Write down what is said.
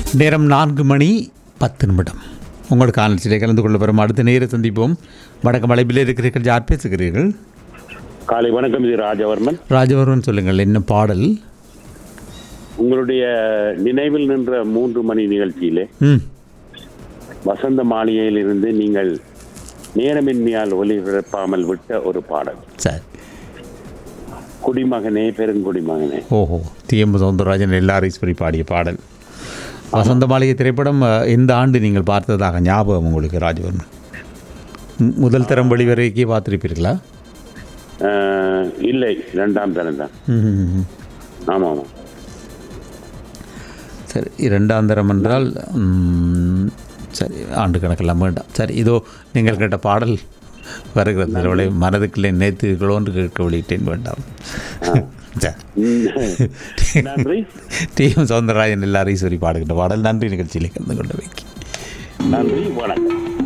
நேரம் நான்கு மணி பத்து நிமிடம் உங்களுக்கு ஆலோசனை கலந்து கொள்ள பெறும் அடுத்த நேர சந்திப்போம் வடக்கு வளைப்பில் இருக்கிறீர்கள் யார் பேசுகிறீர்கள் காலை வணக்கம் இது ராஜவர்மன் ராஜவர்மன் சொல்லுங்கள் என்ன பாடல் உங்களுடைய நினைவில் நின்ற மூன்று மணி நிகழ்ச்சியிலே ம் வசந்த மாளிகையிலிருந்து நீங்கள் நேரமின்மையால் ஒளிபரப்பாமல் விட்ட ஒரு பாடல் சரி குடிமகனே பெருங்குடிமகனே ஓஹோ டிஎம் சவுந்தரராஜன் எல்லாரும் ஈஸ்வரி பாடிய பாடல் வசந்த மாளிகை திரைப்படம் அஹ், இந்த ஆண்டு நீங்கள் பார்த்ததாக ஞாபகம் உங்களுக்கு ராஜவர்மன் ம், முதல் தரம் வெளிவரைக்கே பார்த்துருப்பீர்களா அஹ், இல்லை இரண்டாம் தரம் தான் ம், ம், ம். ஆமாம் ஆமாம் சரி இரண்டாம் தரம் என்றால் ம், சரி ஆண்டு கணக்கெல்லாம் வேண்டாம் சரி இதோ நீங்கள் கேட்ட பாடல் வருகிறது அவளை மனதுக்குள்ளே நேற்றுகளோன்று கேட்க வெளியிட்டேன் வேண்டாம் சரி உம், நன்றி டிஎம் சவுந்தரராஜன் எல்லாரையும் சொல்லி பாடுகின்ற பாடல் நன்றி நிகழ்ச்சியில் கலந்து கொண்டு வைக்க நன்றி வணக்கம்